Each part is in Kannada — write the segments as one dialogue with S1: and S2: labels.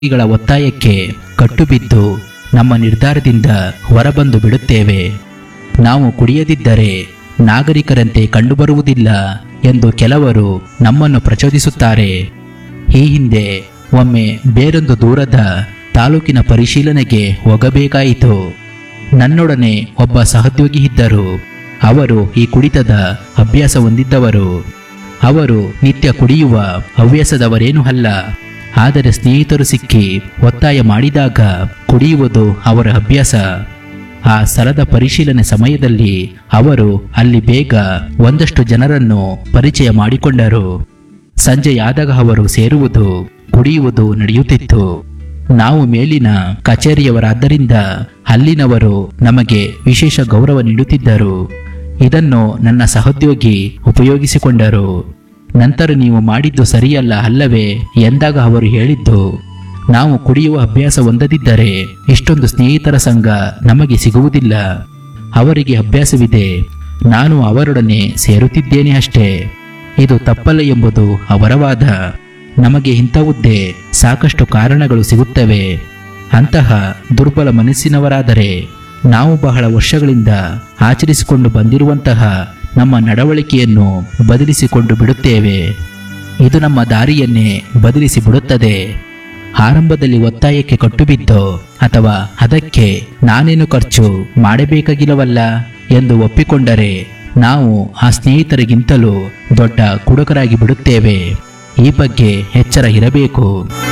S1: ಗಳ ಒತ್ತಾಯಕ್ಕೆ ಕಟ್ಟುಬಿದ್ದು ನಮ್ಮ ನಿರ್ಧಾರದಿಂದ ಹೊರಬಂದು ಬಿಡುತ್ತೇವೆ ನಾವು ಕುಡಿಯದಿದ್ದರೆ ನಾಗರಿಕರಂತೆ ಕಂಡುಬರುವುದಿಲ್ಲ ಎಂದು ಕೆಲವರು ನಮ್ಮನ್ನು ಪ್ರಚೋದಿಸುತ್ತಾರೆ ಈ ಹಿಂದೆ ಒಮ್ಮೆ ಬೇರೊಂದು ದೂರದ ತಾಲೂಕಿನ ಪರಿಶೀಲನೆಗೆ ಹೋಗಬೇಕಾಯಿತು ನನ್ನೊಡನೆ ಒಬ್ಬ ಸಹೋದ್ಯೋಗಿ ಇದ್ದರು ಅವರು ಈ ಕುಡಿತದ ಅಭ್ಯಾಸ ಹೊಂದಿದ್ದವರು ಅವರು ನಿತ್ಯ ಕುಡಿಯುವ ಹವ್ಯಾಸದವರೇನೂ ಅಲ್ಲ ಆದರೆ ಸ್ನೇಹಿತರು ಸಿಕ್ಕಿ ಒತ್ತಾಯ ಮಾಡಿದಾಗ ಕುಡಿಯುವುದು ಅವರ ಅಭ್ಯಾಸ ಆ ಸ್ಥಳದ ಪರಿಶೀಲನೆ ಸಮಯದಲ್ಲಿ ಅವರು ಅಲ್ಲಿ ಬೇಗ ಒಂದಷ್ಟು ಜನರನ್ನು ಪರಿಚಯ ಮಾಡಿಕೊಂಡರು ಸಂಜೆಯಾದಾಗ ಅವರು ಸೇರುವುದು ಕುಡಿಯುವುದು ನಡೆಯುತ್ತಿತ್ತು ನಾವು ಮೇಲಿನ ಕಚೇರಿಯವರಾದ್ದರಿಂದ ಅಲ್ಲಿನವರು ನಮಗೆ ವಿಶೇಷ ಗೌರವ ನೀಡುತ್ತಿದ್ದರು ಇದನ್ನು ನನ್ನ ಸಹೋದ್ಯೋಗಿ ಉಪಯೋಗಿಸಿಕೊಂಡರು ನಂತರ ನೀವು ಮಾಡಿದ್ದು ಸರಿಯಲ್ಲ ಅಲ್ಲವೇ ಎಂದಾಗ ಅವರು ಹೇಳಿದ್ದು ನಾವು ಕುಡಿಯುವ ಅಭ್ಯಾಸ ಹೊಂದದಿದ್ದರೆ ಇಷ್ಟೊಂದು ಸ್ನೇಹಿತರ ಸಂಘ ನಮಗೆ ಸಿಗುವುದಿಲ್ಲ ಅವರಿಗೆ ಅಭ್ಯಾಸವಿದೆ ನಾನು ಅವರೊಡನೆ ಸೇರುತ್ತಿದ್ದೇನೆ ಅಷ್ಟೇ ಇದು ತಪ್ಪಲ್ಲ ಎಂಬುದು ಅವರ ವಾದ ನಮಗೆ ಇಂಥವುದ್ದೇ ಸಾಕಷ್ಟು ಕಾರಣಗಳು ಸಿಗುತ್ತವೆ ಅಂತಹ ದುರ್ಬಲ ಮನಸ್ಸಿನವರಾದರೆ ನಾವು ಬಹಳ ವರ್ಷಗಳಿಂದ ಆಚರಿಸಿಕೊಂಡು ಬಂದಿರುವಂತಹ ನಮ್ಮ ನಡವಳಿಕೆಯನ್ನು ಬದಲಿಸಿಕೊಂಡು ಬಿಡುತ್ತೇವೆ ಇದು ನಮ್ಮ ದಾರಿಯನ್ನೇ ಬದಲಿಸಿ ಬಿಡುತ್ತದೆ ಆರಂಭದಲ್ಲಿ ಒತ್ತಾಯಕ್ಕೆ ಕಟ್ಟುಬಿದ್ದೋ ಅಥವಾ ಅದಕ್ಕೆ ನಾನೇನು ಖರ್ಚು ಮಾಡಬೇಕಾಗಿಲ್ಲವಲ್ಲ ಎಂದು ಒಪ್ಪಿಕೊಂಡರೆ ನಾವು ಆ ಸ್ನೇಹಿತರಿಗಿಂತಲೂ ದೊಡ್ಡ ಕುಡುಕರಾಗಿ ಬಿಡುತ್ತೇವೆ ಈ ಬಗ್ಗೆ ಎಚ್ಚರ ಇರಬೇಕು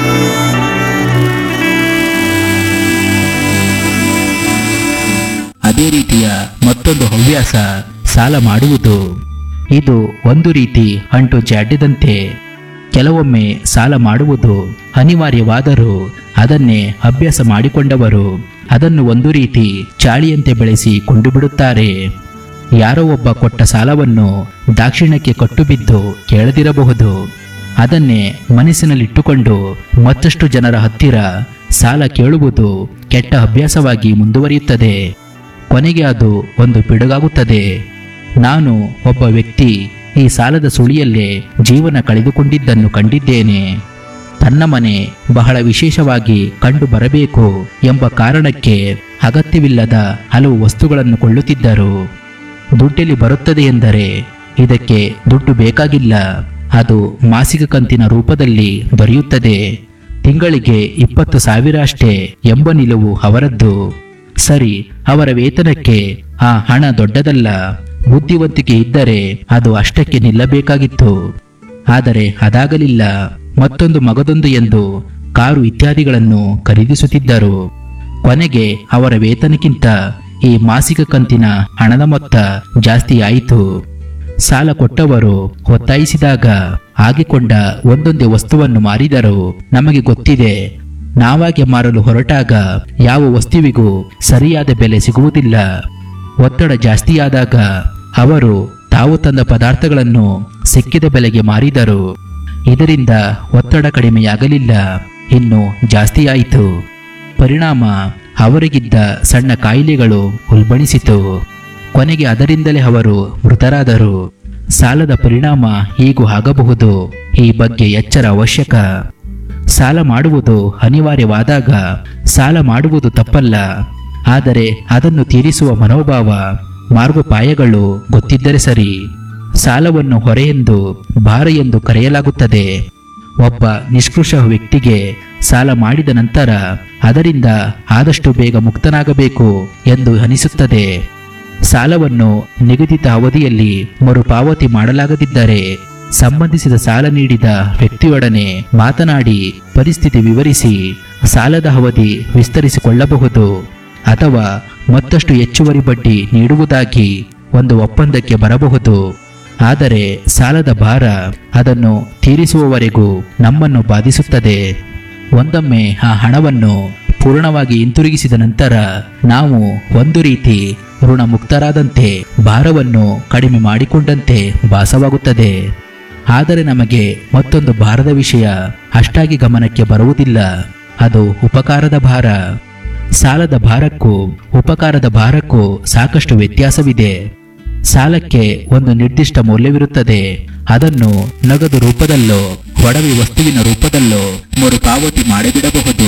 S1: ಅದೇ ರೀತಿಯ ಮತ್ತೊಂದು ಹವ್ಯಾಸ ಸಾಲ ಮಾಡುವುದು ಇದು ಒಂದು ರೀತಿ ಅಂಟು ಜಾಡ್ಯದಂತೆ ಕೆಲವೊಮ್ಮೆ ಸಾಲ ಮಾಡುವುದು ಅನಿವಾರ್ಯವಾದರೂ ಅದನ್ನೇ ಅಭ್ಯಾಸ ಮಾಡಿಕೊಂಡವರು ಅದನ್ನು ಒಂದು ರೀತಿ ಚಾಳಿಯಂತೆ ಬೆಳೆಸಿ ಕೊಂಡು ಬಿಡುತ್ತಾರೆ ಯಾರೋ ಒಬ್ಬ ಕೊಟ್ಟ ಸಾಲವನ್ನು ದಾಕ್ಷಿಣ್ಯಕ್ಕೆ ಕಟ್ಟುಬಿದ್ದು ಕೇಳದಿರಬಹುದು ಅದನ್ನೇ ಮನಸ್ಸಿನಲ್ಲಿಟ್ಟುಕೊಂಡು ಮತ್ತಷ್ಟು ಜನರ ಹತ್ತಿರ ಸಾಲ ಕೇಳುವುದು ಕೆಟ್ಟ ಅಭ್ಯಾಸವಾಗಿ ಮುಂದುವರಿಯುತ್ತದೆ ಕೊನೆಗೆ ಅದು ಒಂದು ಪಿಡುಗಾಗುತ್ತದೆ ನಾನು ಒಬ್ಬ ವ್ಯಕ್ತಿ ಈ ಸಾಲದ ಸುಳಿಯಲ್ಲೇ ಜೀವನ ಕಳೆದುಕೊಂಡಿದ್ದನ್ನು ಕಂಡಿದ್ದೇನೆ ತನ್ನ ಮನೆ ಬಹಳ ವಿಶೇಷವಾಗಿ ಕಂಡು ಬರಬೇಕು ಎಂಬ ಕಾರಣಕ್ಕೆ ಅಗತ್ಯವಿಲ್ಲದ ಹಲವು ವಸ್ತುಗಳನ್ನು ಕೊಳ್ಳುತ್ತಿದ್ದರು ದುಡ್ಡೆಲ್ಲಿ ಬರುತ್ತದೆ ಎಂದರೆ ಇದಕ್ಕೆ ದುಡ್ಡು ಬೇಕಾಗಿಲ್ಲ ಅದು ಮಾಸಿಕ ಕಂತಿನ ರೂಪದಲ್ಲಿ ದೊರೆಯುತ್ತದೆ ತಿಂಗಳಿಗೆ ಇಪ್ಪತ್ತು ಸಾವಿರ ಅಷ್ಟೇ ಎಂಬ ನಿಲುವು ಅವರದ್ದು ಸರಿ ಅವರ ವೇತನಕ್ಕೆ ಆ ಹಣ ದೊಡ್ಡದಲ್ಲ ಬುದ್ಧಿವಂತಿಕೆ ಇದ್ದರೆ ಅದು ಅಷ್ಟಕ್ಕೆ ನಿಲ್ಲಬೇಕಾಗಿತ್ತು ಆದರೆ ಅದಾಗಲಿಲ್ಲ ಮತ್ತೊಂದು ಮಗದೊಂದು ಎಂದು ಕಾರು ಇತ್ಯಾದಿಗಳನ್ನು ಖರೀದಿಸುತ್ತಿದ್ದರು ಕೊನೆಗೆ ಅವರ ವೇತನಕ್ಕಿಂತ ಈ ಮಾಸಿಕ ಕಂತಿನ ಹಣದ ಮೊತ್ತ ಜಾಸ್ತಿ ಆಯಿತು ಸಾಲ ಕೊಟ್ಟವರು ಒತ್ತಾಯಿಸಿದಾಗ ಆಗಿಕೊಂಡ ಒಂದೊಂದೇ ವಸ್ತುವನ್ನು ಮಾರಿದರು ನಮಗೆ ಗೊತ್ತಿದೆ ನಾವಾಗೆ ಮಾರಲು ಹೊರಟಾಗ ಯಾವ ವಸ್ತುವಿಗೂ ಸರಿಯಾದ ಬೆಲೆ ಸಿಗುವುದಿಲ್ಲ ಒತ್ತಡ ಜಾಸ್ತಿಯಾದಾಗ ಅವರು ತಾವು ತಂದ ಪದಾರ್ಥಗಳನ್ನು ಸಿಕ್ಕಿದ ಬೆಲೆಗೆ ಮಾರಿದರು ಇದರಿಂದ ಒತ್ತಡ ಕಡಿಮೆಯಾಗಲಿಲ್ಲ ಇನ್ನು ಜಾಸ್ತಿಯಾಯಿತು ಪರಿಣಾಮ ಅವರಿಗಿದ್ದ ಸಣ್ಣ ಕಾಯಿಲೆಗಳು ಉಲ್ಬಣಿಸಿತು ಕೊನೆಗೆ ಅದರಿಂದಲೇ ಅವರು ಮೃತರಾದರು ಸಾಲದ ಪರಿಣಾಮ ಹೀಗೂ ಆಗಬಹುದು ಈ ಬಗ್ಗೆ ಎಚ್ಚರ ಅವಶ್ಯಕ ಸಾಲ ಮಾಡುವುದು ಅನಿವಾರ್ಯವಾದಾಗ ಸಾಲ ಮಾಡುವುದು ತಪ್ಪಲ್ಲ ಆದರೆ ಅದನ್ನು ತೀರಿಸುವ ಮನೋಭಾವ ಮಾರ್ಗೋಪಾಯಗಳು ಗೊತ್ತಿದ್ದರೆ ಸರಿ ಸಾಲವನ್ನು ಹೊರೆಯೆಂದು ಭಾರ ಎಂದು ಕರೆಯಲಾಗುತ್ತದೆ ಒಬ್ಬ ನಿಷ್ಕೃಷ ವ್ಯಕ್ತಿಗೆ ಸಾಲ ಮಾಡಿದ ನಂತರ ಅದರಿಂದ ಆದಷ್ಟು ಬೇಗ ಮುಕ್ತನಾಗಬೇಕು ಎಂದು ಅನಿಸುತ್ತದೆ ಸಾಲವನ್ನು ನಿಗದಿತ ಅವಧಿಯಲ್ಲಿ ಮರುಪಾವತಿ ಮಾಡಲಾಗದಿದ್ದರೆ ಸಂಬಂಧಿಸಿದ ಸಾಲ ನೀಡಿದ ವ್ಯಕ್ತಿಯೊಡನೆ ಮಾತನಾಡಿ ಪರಿಸ್ಥಿತಿ ವಿವರಿಸಿ ಸಾಲದ ಅವಧಿ ವಿಸ್ತರಿಸಿಕೊಳ್ಳಬಹುದು ಅಥವಾ ಮತ್ತಷ್ಟು ಹೆಚ್ಚುವರಿ ಬಡ್ಡಿ ನೀಡುವುದಾಗಿ ಒಂದು ಒಪ್ಪಂದಕ್ಕೆ ಬರಬಹುದು ಆದರೆ ಸಾಲದ ಭಾರ ಅದನ್ನು ತೀರಿಸುವವರೆಗೂ ನಮ್ಮನ್ನು ಬಾಧಿಸುತ್ತದೆ ಒಂದೊಮ್ಮೆ ಆ ಹಣವನ್ನು ಪೂರ್ಣವಾಗಿ ಹಿಂತಿರುಗಿಸಿದ ನಂತರ ನಾವು ಒಂದು ರೀತಿ ಋಣಮುಕ್ತರಾದಂತೆ ಭಾರವನ್ನು ಕಡಿಮೆ ಮಾಡಿಕೊಂಡಂತೆ ಭಾಸವಾಗುತ್ತದೆ ಆದರೆ ನಮಗೆ ಮತ್ತೊಂದು ಭಾರದ ವಿಷಯ ಅಷ್ಟಾಗಿ ಗಮನಕ್ಕೆ ಬರುವುದಿಲ್ಲ ಅದು ಉಪಕಾರದ ಭಾರ ಸಾಲದ ಭಾರಕ್ಕೂ ಉಪಕಾರದ ಭಾರಕ್ಕೂ ಸಾಕಷ್ಟು ವ್ಯತ್ಯಾಸವಿದೆ ಸಾಲಕ್ಕೆ ಒಂದು ನಿರ್ದಿಷ್ಟ ಮೌಲ್ಯವಿರುತ್ತದೆ ಅದನ್ನು ನಗದು ರೂಪದಲ್ಲೋ ಒಡವೆ ವಸ್ತುವಿನ ರೂಪದಲ್ಲೋ ಮರುಪಾವತಿ ಮಾಡಿಬಿಡಬಹುದು